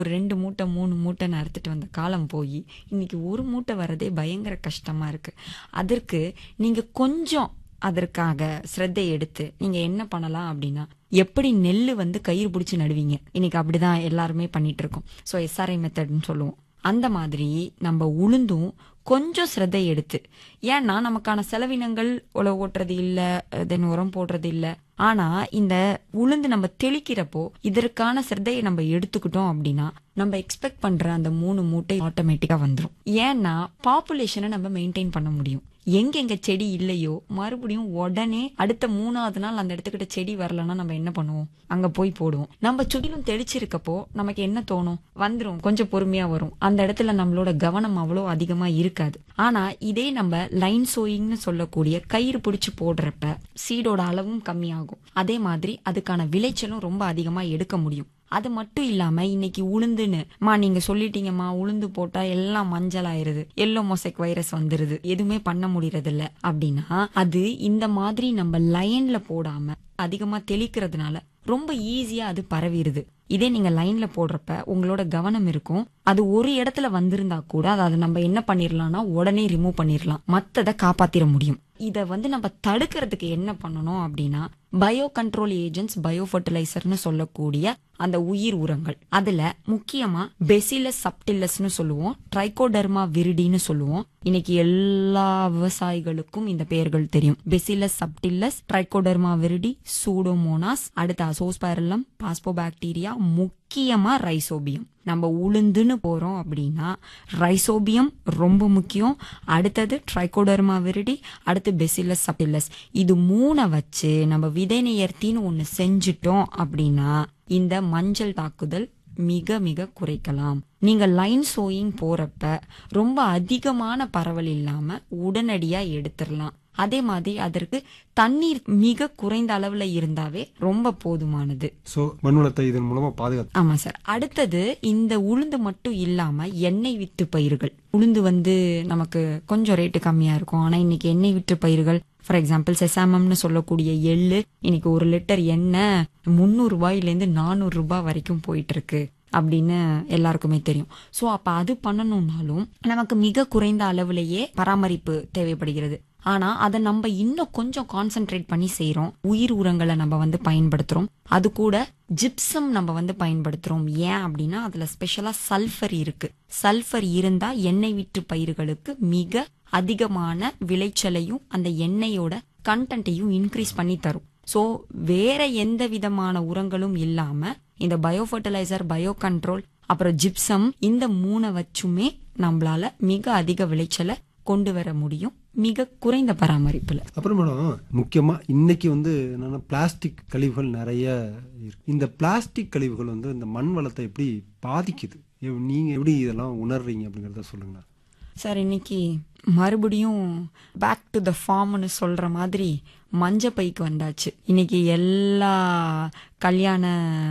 ஒரு ரெண்டு மூட்டை மூணு மூட்டை அறுத்துட்டு வந்த காலம் போய் இன்னைக்கு ஒரு மூட்டை வரதே பயங்கர கஷ்டமா இருக்கு அதற்கு நீங்க கொஞ்சம் அதற்காக சிரத்தை எடுத்து நீங்க என்ன பண்ணலாம் அப்படின்னா எப்படி நெல்லு வந்து கயிறு பிடிச்சி நடுவீங்க இன்னைக்கு அப்படிதான் எல்லாருமே பண்ணிட்டு இருக்கோம் ஸோ எஸ்ஆர்ஐ மெத்தட்னு சொல்லுவோம் அந்த மாதிரி நம்ம உளுந்தும் கொஞ்சம் சிரத்தை எடுத்து ஏன்னா நமக்கான செலவினங்கள் உழவு ஓட்டுறது இல்ல தென் உரம் போடுறது இல்ல ஆனா இந்த உளுந்து நம்ம தெளிக்கிறப்போ இதற்கான சிரத்தையை நம்ம எடுத்துக்கிட்டோம் அப்படின்னா நம்ம எக்ஸ்பெக்ட் பண்ற அந்த மூணு மூட்டை ஆட்டோமேட்டிக்கா வந்துரும் ஏன்னா பாப்புலேஷனை நம்ம மெயின்டைன் பண்ண முடியும் எங்கெங்க செடி இல்லையோ மறுபடியும் உடனே அடுத்த மூணாவது நாள் அந்த இடத்துக்கிட்ட செடி வரலன்னா நம்ம என்ன பண்ணுவோம் அங்க போய் போடுவோம் நம்ம சுற்றிலும் தெளிச்சிருக்கப்போ நமக்கு என்ன தோணும் வந்துரும் கொஞ்சம் பொறுமையா வரும் அந்த இடத்துல நம்மளோட கவனம் அவ்வளோ அதிகமா இருக்காது ஆனா இதே நம்ம லைன் சோயிங்னு சொல்லக்கூடிய கயிறு பிடிச்சு போடுறப்ப சீடோட அளவும் கம்மியாகும் அதே மாதிரி அதுக்கான விளைச்சலும் ரொம்ப அதிகமா எடுக்க முடியும் அது மட்டும் இல்லாம இன்னைக்கு உளுந்துன்னு மா நீங்க சொல்லிட்டீங்கம்மா உளுந்து போட்டா எல்லாம் மஞ்சள் ஆயிருது எல்லோ மொசைக் வைரஸ் வந்துருது எதுவுமே பண்ண முடியறது இல்ல அப்படின்னா அது இந்த மாதிரி நம்ம லைன்ல போடாம அதிகமா தெளிக்கிறதுனால ரொம்ப ஈஸியா அது பரவிடுது இதே நீங்க லைன்ல போடுறப்ப உங்களோட கவனம் இருக்கும் அது ஒரு இடத்துல வந்திருந்தா கூட அதை நம்ம என்ன பண்ணிரலாம்னா உடனே ரிமூவ் பண்ணிரலாம் மத்ததை காப்பாத்திர முடியும் இத வந்து நம்ம தடுக்கிறதுக்கு என்ன பண்ணணும் அப்படின்னா பயோ கண்ட்ரோல் ஏஜென்ட்ஸ் பயோ ஃபர்டிலைசர்னு சொல்லக்கூடிய அந்த உயிர் உரங்கள் அதுல முக்கியமா பெசிலஸ் சப்டிலஸ்னு சொல்லுவோம் ட்ரைகோடர்மா விரிடின்னு சொல்லுவோம் இன்னைக்கு எல்லா விவசாயிகளுக்கும் இந்த பெயர்கள் தெரியும் Bacillus subtilis Trichoderma viride Pseudomonas அடுத்து அசோஸ்பைரலம் பாஸ்போபாக்டீரியா முக்கியமா ரைசோபியம் நம்ம உளுந்துன்னு போறோம் அப்படின்னா ரைசோபியம் ரொம்ப முக்கியம் அடுத்தது ட்ரைகோடர்மா விரிடி அடுத்து பெசிலஸ் சப்டில்லஸ் இது மூணை வச்சு நம்ம விதை நேர்த்தின்னு ஒண்ணு செஞ்சுட்டோம் அப்படின்னா இந்த மஞ்சள் தாக்குதல் மிக மிக குறைக்கலாம் நீங்க லைன் சோயிங் போறப்ப ரொம்ப அதிகமான பரவல் இல்லாம உடனடியா எடுத்துடலாம் அதே மாதிரி அதற்கு தண்ணீர் மிக குறைந்த அளவுல இருந்தாவே ரொம்ப போதுமானது ஸோ மண் வளத்தை இதன் மூலமா பாதுகாத்து ஆமா சார் அடுத்தது இந்த உளுந்து மட்டும் இல்லாம எண்ணெய் வித்து பயிர்கள் உளுந்து வந்து நமக்கு கொஞ்சம் ரேட்டு கம்மியா இருக்கும் ஆனா இன்னைக்கு எண்ணெய் விற்று பயிர்கள் ஃபார் எக்ஸாம்பிள் செசாமம்னு சொல்லக்கூடிய எள்ளு இன்னைக்கு ஒரு லிட்டர் எண்ணெய் முந்நூறு ரூபாயில இருந்து நானூறு ரூபாய் வரைக்கும் போயிட்டு இருக்கு அப்படின்னு எல்லாருக்குமே தெரியும் சோ அப்ப அது பண்ணணும்னாலும் நமக்கு மிக குறைந்த அளவுலயே பராமரிப்பு தேவைப்படுகிறது ஆனா அதை நம்ம இன்னும் கொஞ்சம் கான்சென்ட்ரேட் பண்ணி செய்றோம் உயிர் உரங்களை நம்ம வந்து பயன்படுத்துறோம் அது கூட ஜிப்சம் நம்ம வந்து பயன்படுத்துறோம் ஏன் அப்படின்னா அதுல ஸ்பெஷலா சல்ஃபர் இருக்கு சல்ஃபர் இருந்தா எண்ணெய் விற்று பயிர்களுக்கு மிக அதிகமான விளைச்சலையும் அந்த எண்ணெயோட கண்டென்ட்டையும் இன்க்ரீஸ் பண்ணி தரும் சோ வேற எந்த விதமான உரங்களும் இல்லாம இந்த பயோ ஃபர்டிலைசர் பயோ கண்ட்ரோல் அப்புறம் ஜிப்சம் இந்த மூணை வச்சுமே நம்மளால மிக அதிக விளைச்சலை கொண்டு வர முடியும் மிக குறைந்த பராமரிப்புல அப்புறம் மேடம் முக்கியமா இன்னைக்கு வந்து என்னன்னா பிளாஸ்டிக் கழிவுகள் நிறைய இருக்கு இந்த பிளாஸ்டிக் கழிவுகள் வந்து இந்த மண் வளத்தை எப்படி பாதிக்குது எவ்- நீங்க எப்படி இதெல்லாம் உணர்றீங்க அப்படிங்கறத சொல்லுங்க சார் இன்னைக்கு மறுபடியும் பேக் டு த ஃபார்ம்னு சொல்ற மாதிரி மஞ்ச பைக்கு வந்தாச்சு இன்னைக்கு எல்லா கல்யாண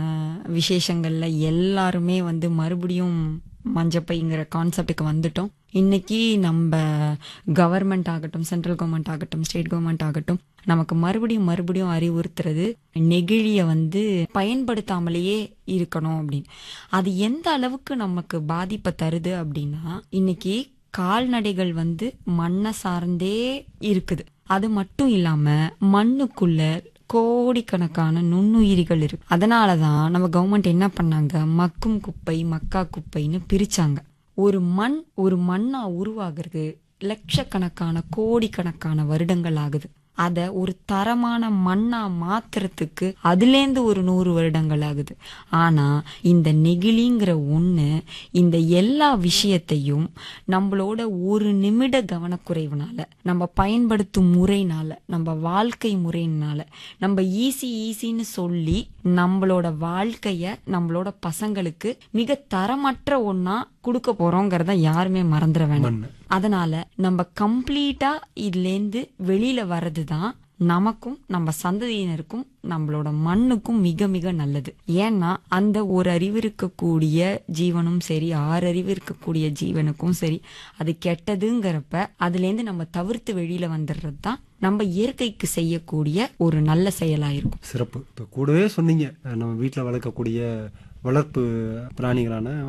விசேஷங்கள்ல எல்லாருமே வந்து மறுபடியும் மஞ்சப்பைங்கிற கான்செப்டுக்கு வந்துட்டோம் இன்னைக்கு நம்ம கவர்மெண்ட் ஆகட்டும் சென்ட்ரல் கவர்மெண்ட் ஆகட்டும் ஸ்டேட் கவர்மெண்ட் ஆகட்டும் நமக்கு மறுபடியும் மறுபடியும் அறிவுறுத்துறது நெகிழிய வந்து பயன்படுத்தாமலேயே இருக்கணும் அப்படின்னு அது எந்த அளவுக்கு நமக்கு பாதிப்பை தருது அப்படின்னா இன்னைக்கு கால்நடைகள் வந்து மண்ணை சார்ந்தே இருக்குது அது மட்டும் இல்லாம மண்ணுக்குள்ள கோடிக்கணக்கான நுண்ணுயிரிகள் இருக்கு அதனாலதான் நம்ம கவர்மெண்ட் என்ன பண்ணாங்க மக்கும் குப்பை மக்கா குப்பைன்னு பிரிச்சாங்க ஒரு மண் ஒரு மண்ணா உருவாகிறது லட்சக்கணக்கான கோடிக்கணக்கான வருடங்கள் ஆகுது அத ஒரு தரமான மண்ணா மாத்துறதுக்கு அதுலேருந்து ஒரு நூறு வருடங்கள் ஆகுது ஆனா இந்த நெகிழிங்கிற ஒண்ணு இந்த எல்லா விஷயத்தையும் நம்மளோட ஒரு நிமிட கவனக்குறைவுனால நம்ம பயன்படுத்தும் முறைனால நம்ம வாழ்க்கை முறையினால நம்ம ஈஸி ஈஸின்னு சொல்லி நம்மளோட வாழ்க்கைய நம்மளோட பசங்களுக்கு மிக தரமற்ற ஒண்ணா கொடுக்க போறோங்கிறத யாருமே மறந்துட வேண்டாம் மண் அதனால நம்ம கம்ப்ளீட்டா இதுல இருந்து வெளியில வர்றதுதான் நமக்கும் நம்ம சந்ததியினருக்கும் நம்மளோட மண்ணுக்கும் மிக மிக நல்லது ஏன்னா அந்த ஒரு அறிவு இருக்கக்கூடிய ஜீவனும் சரி ஆறு அறிவு இருக்கக்கூடிய ஜீவனுக்கும் சரி அது கெட்டதுங்கிறப்ப அதுல இருந்து நம்ம தவிர்த்து வெளியில வந்துடுறது தான் நம்ம இயற்கைக்கு செய்யக்கூடிய ஒரு நல்ல செயலா இருக்கும் சிறப்பு இப்ப கூடவே சொன்னீங்க அஹ் நம்ம வீட்டுல வளர்க்கக்கூடிய வளர்ப்பு பிராணிகளான